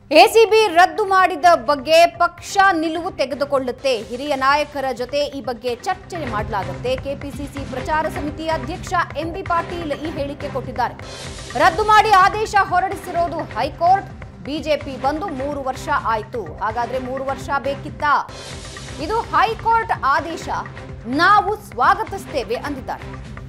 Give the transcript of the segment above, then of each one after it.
ACB ರದ್ದು ಮಾಡಿದ ಬಗ್ಗೆ ಪಕ್ಷ ನಿಲುವು ತೆಗೆದುಕೊಳ್ಳುತ್ತೆ ಹಿರಿಯ ನಾಯಕರ ಜೊತೆ ಈ ಬಗ್ಗೆ ಚರ್ಚೆ ಮಾಡಲಾಗುತ್ತೆ ಕೆಪಿಸಿಸಿ ಪ್ರಚಾರ ಸಮಿತಿ ಅಧ್ಯಕ್ಷ ಎಂಬಿ ಪಾಟೀಲ್ ಈ ಹೇಳಿಕೆ ಕೊಟ್ಟಿದ್ದಾರೆ ರದ್ದು ಮಾಡಿ ಆದೇಶ ಹೊರಡಿಸಿರೋದು ಹೈಕೋರ್ಟ್ ಬಿಜೆಪಿ ಬಂದು ಮೂರು ವರ್ಷ ಆಯ್ತು ಹಾಗಾದ್ರೆ ಮೂರು ವರ್ಷ ಬೇಕಿತ್ತಾ ಇದು ಹೈಕೋರ್ಟ್ ಆದೇಶ ನಾವು ಸ್ವಾಗತಿಸ್ತೇವೆ ಅಂದಿದ್ದಾರೆ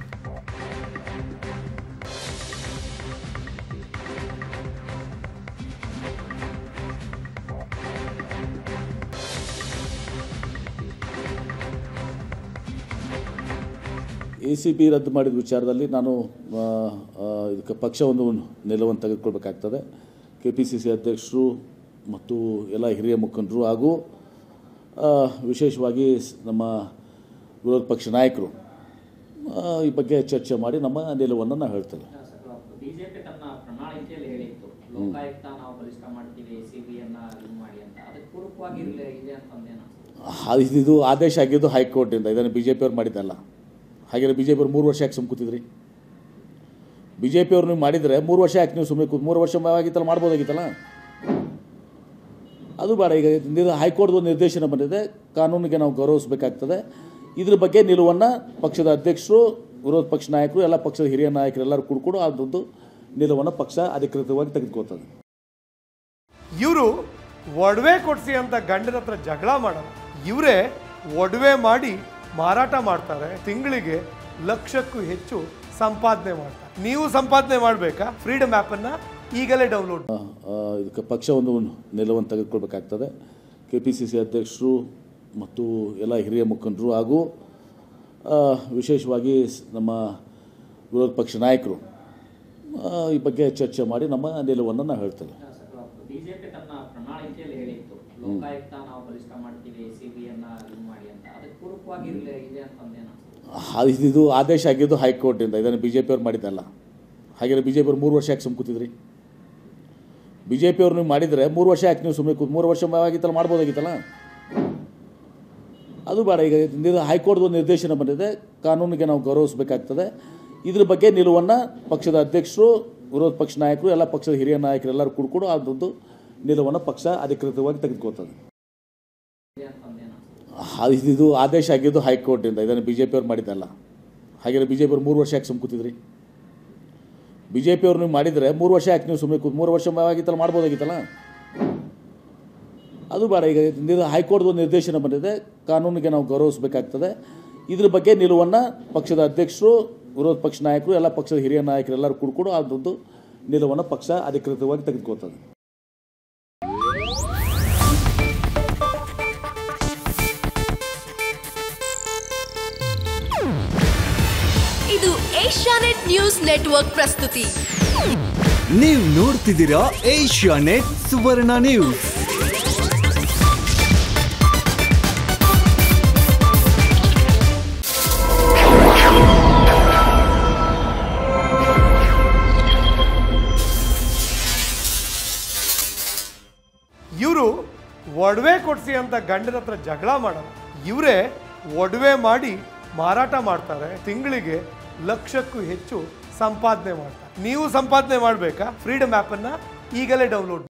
ಎ ಸಿ ಬಿ ರದ್ದು ಮಾಡಿದ ವಿಚಾರದಲ್ಲಿ ನಾನು ಆ, ಆ, ಇದಕ್ಕೆ ಪಕ್ಷ ಒಂದು ನಿಲುವನ್ನು ತೆಗೆದುಕೊಳ್ಬೇಕಾಗ್ತದೆ ಕೆ ಪಿ ಸಿ ಸಿ ಅಧ್ಯಕ್ಷರು ಮತ್ತು ಎಲ್ಲ ಹಿರಿಯ ಮುಖಂಡರು ಹಾಗೂ ಆ, ವಿಶೇಷವಾಗಿ ಸ್- ನಮ್ಮ ವಿರೋಧ ಪಕ್ಷ ನಾಯಕರು ಆ, ಈ ಬಗ್ಗೆ ಚರ್ಚೆ ಮಾಡಿ ನಮ್ಮ ನಿಲುವನ್ನು ನಾವು ಹೇಳ್ತೇವೆ ಬಿಜೆಪಿ ತನ್ನ ಪ್ರಣಾಳಿಕೆಯಲ್ಲಿ ಹೇಳಿತ್ತು ಲೋಕಾಯುಕ್ತ ನಾವು ಬಲಿಷ್ಠ ಮಾಡ್ತೀವಿ ಸಿ ಬಿ ಅನ್ನ ಇದು ಮಾಡಿ ಅಂತ ಅದಕ್ಕೆ ಪೂರಕವಾಗಿ ಇರ್ಲಿ- ಇದೆ ಅಂತಂದೇನು ಆ, ಇದು ಆದೇಶ ಆಗಿದ್ದು ಹೈಕೋರ್ಟಿಂದ ಇದನ್ನು ಬಿ ಜೆ ಪಿಯವ್ರು ಮಾಡಿದ್ದಲ್ಲ ಹಾಗೆ ಬಿ ಜೆ ಪಿಯವ್ರು ಮೂರು ವರ್ಷ ಯಾಕೆ ಸುಮ್ಮನೆ ಕೂತಿದ್ರಿ ಬಿ ಜೆ ಪಿಯವ್ರು ನೀವು ಮಾಡಿದರೆ ಮೂರು ವರ್ಷ ಯಾಕೆ ನೀವು ಸುಮ್ಮನೆ ಕೂತ್ ಮೂರು ವರ್ಷ ಆಗಿತ್ತಲ್ಲ ಮಾಡ್ಬೋದಾಗಿತ್ತಲ್ಲ ಅದು ಬೇಡ ಈಗ ಇದು ಹೈಕೋರ್ಟ್ದು ಒಂದು ನಿರ್ದೇಶನ ಬಂದಿದೆ ಕಾನೂನಿಗೆ ನಾವು ಗೌರವಿಸಬೇಕಾಗ್ತದೆ ಇದ್ರ ಬಗ್ಗೆ ನಿಲುವನ್ನು ಪಕ್ಷದ ಅಧ್ಯಕ್ಷರು ವಿರೋಧ ಪಕ್ಷ ನಾಯಕರು ಎಲ್ಲ ಪಕ್ಷದ ಹಿರಿಯ ನಾಯಕರು ಎಲ್ಲರೂ ಕೂಡ್ಕೊಂಡು ಅದೊಂದು ನಿಲುವನ್ನು ಪಕ್ಷ ಅಧಿಕೃತವಾಗಿ ತೆಗೆದುಕೊಳ್ತದೆ ಇವರು ಒಡವೆ ಕೊಡಿಸಿ ಅಂತ ಗಂಡನ ಹತ್ರ ಜಗಳ ಮಾಡೋರು ಇವರೇ ಒಡವೆ ಮಾಡಿ ಮಾರಾಟ ಮಾಡ್ತಾರೆ ತಿಂಗಳಿಗೆ ಲಕ್ಷಕ್ಕೂ ಹೆಚ್ಚು ಸಂಪಾದನೆ ಮಾಡ್ತಾರೆ ನೀವು ಸಂಪಾದನೆ ಮಾಡಬೇಕಾ ಫ್ರೀಡಮ್ ಆ್ಯಪನ್ನು ಈಗಲೇ ಡೌನ್ಲೋಡ್ ಆ, ಇದಕ್ಕೆ ಪಕ್ಷ ಒಂದು ನಿಲುವನ್ನು ತೆಗೆದುಕೊಳ್ಬೇಕಾಗ್ತದೆ ಕೆ ಪಿ ಸಿ ಸಿ ಅಧ್ಯಕ್ಷರು ಮತ್ತು ಎಲ್ಲ ಹಿರಿಯ ಮುಖಂಡರು ಹಾಗೂ ಆ, ವಿಶೇಷವಾಗಿ ಸ್- ನಮ್ಮ ವಿರೋಧ ಪಕ್ಷ ನಾಯಕರು ಆ, ಈ ಬಗ್ಗೆ ಚರ್ಚೆ ಮಾಡಿ ನಮ್ಮ ನಿಲುವನ್ನು ನಾವು ಹೇಳ್ತೇವೆ ಬಿಜೆಪಿ ತನ್ನ ಪ್ರಣಾಳಿಕೆಯಲ್ಲಿ ಹೇಳಿತ್ತು ಲೋಕಾಯುಕ್ತ ನಾವು ಬಲಿಷ್ಠ ಮಾಡ್ತೀವಿ ಸಿ ಬಿ ಅನ್ನ ಇದು ಮಾಡಿ ಅಂತ ಅದಕ್ಕೆ ಪೂರಕವಾಗಿ ಇರ್ಲಿ- ಇದೆ ಅಂತಂದೇನು ಆ, ಇದು ಆದೇಶ ಆಗಿದ್ದು ಹೈಕೋರ್ಟಿಂದ ಇದನ್ನು ಬಿ ಜೆ ಪಿಯವ್ರು ಮಾಡಿದ್ದಲ್ಲ ಹಾಗೆ ಬಿ ಜೆ ಪಿಯವ್ರು ಮೂರು ವರ್ಷ ಯಾಕೆ ಸುಮ್ಮನೆ ಕೂತಿದ್ರಿ ಬಿ ಜೆ ಪಿಯವ್ರು ನೀವು ಮಾಡಿದರೆ ಮೂರು ವರ್ಷ ಯಾಕೆ ನೀವು ಸುಮ್ಮನೆ ಕೂತ್ ಮೂರು ವರ್ಷ ಆಗಿತ್ತಲ್ಲ ಮಾಡ್ಬೋದಾಗಿತ್ತಲ್ಲ ಅದು ಬೇಡ ಈಗ ಇದು ಹೈಕೋರ್ಟ್ದು ಒಂದು ನಿರ್ದೇಶನ ಬಂದಿದೆ ಕಾನೂನಿಗೆ ನಾವು ಗೌರವಿಸಬೇಕಾಗ್ತದೆ ಇದ್ರ ಬಗ್ಗೆ ನಿಲುವನ್ನು ಪಕ್ಷದ ಅಧ್ಯಕ್ಷರು ವಿರೋಧ ಪಕ್ಷ ನಾಯಕರು ಎಲ್ಲ ಪಕ್ಷದ ಹಿರಿಯ ನಾಯಕರು ಎಲ್ಲರೂ ಕೂಡ್ಕೊಂಡು ಅದೊಂದು ನಿಲುವನ್ನು ಪಕ್ಷ ಅಧಿಕೃತವಾಗಿ ತೆಗೆದುಕೊಳ್ತದೆ ಇದೆ ಅಂತಂದೇನು ಆ, ಇದು ಆದೇಶ ಆಗಿದ್ದು ಹೈಕೋರ್ಟಿಂದ ಇದನ್ನು ಬಿ ಜೆ ಪಿಯವ್ರು ಮಾಡಿದ್ದಲ್ಲ ಹಾಗೆ ಬಿ ಜೆ ಪಿಯವ್ರು ಮೂರು ವರ್ಷ ಯಾಕೆ ಸುಮ್ಮನೆ ಕೂತಿದ್ರಿ ಬಿ ಜೆ ಪಿಯವ್ರು ನೀವು ಮಾಡಿದರೆ ಮೂರು ವರ್ಷ ಯಾಕೆ ನೀವು ಸುಮ್ಮನೆ ಕೂತ್ ಮೂರು ವರ್ಷ ಆಗಿತ್ತಲ್ಲ ಮಾಡ್ಬೋದಾಗಿತ್ತಲ್ಲ ಅದು ಬೇಡ ಈಗ ಇದು ಹೈಕೋರ್ಟ್ದು ಒಂದು ನಿರ್ದೇಶನ ಬಂದಿದೆ ಕಾನೂನಿಗೆ ನಾವು ಗೌರವಿಸಬೇಕಾಗ್ತದೆ ಇದ್ರ ಬಗ್ಗೆ ನಿಲುವನ್ನು ಪಕ್ಷದ ಅಧ್ಯಕ್ಷರು ವಿರೋಧ ಪಕ್ಷ ನಾಯಕರು ಎಲ್ಲ ಪಕ್ಷದ ಹಿರಿಯ ನಾಯಕರು ಎಲ್ಲರೂ ಕೂಡ್ಕೊಂಡು ಅದೊಂದು ನಿಲುವನ್ನು ಪಕ್ಷ ಅಧಿಕೃತವಾಗಿ ತೆಗೆದುಕೊಳ್ತದೆ ಇದು ಏಷ್ಯಾನೆಟ್ ನ್ಯೂಸ್ ನೆಟ್ವರ್ಕ್ ಪ್ರಸ್ತುತಿ ನೀವು ನೋಡ್ತಿದ್ದೀರಾ ಏಷ್ಯಾ ನೆಟ್ ಸುವರ್ಣ ನ್ಯೂಸ್ ಇವರು ಒಡವೆ ಕೊಡಿಸಿ ಅಂತ ಗಂಡನ ಹತ್ರ ಜಗಳ ಮಾಡೋರು ಇವರೇ ಒಡವೆ ಮಾಡಿ ಮಾರಾಟ ಮಾಡ್ತಾರೆ ತಿಂಗಳಿಗೆ ಲಕ್ಷಕ್ಕೂ ಹೆಚ್ಚು ಸಂಪಾದನೆ ಮಾಡ್ತಾರೆ ನೀವು ಸಂಪಾದನೆ ಮಾಡಬೇಕಾ ಫ್ರೀಡಮ್ ಆ್ಯಪನ್ನು ಈಗಲೇ ಡೌನ್ಲೋಡ್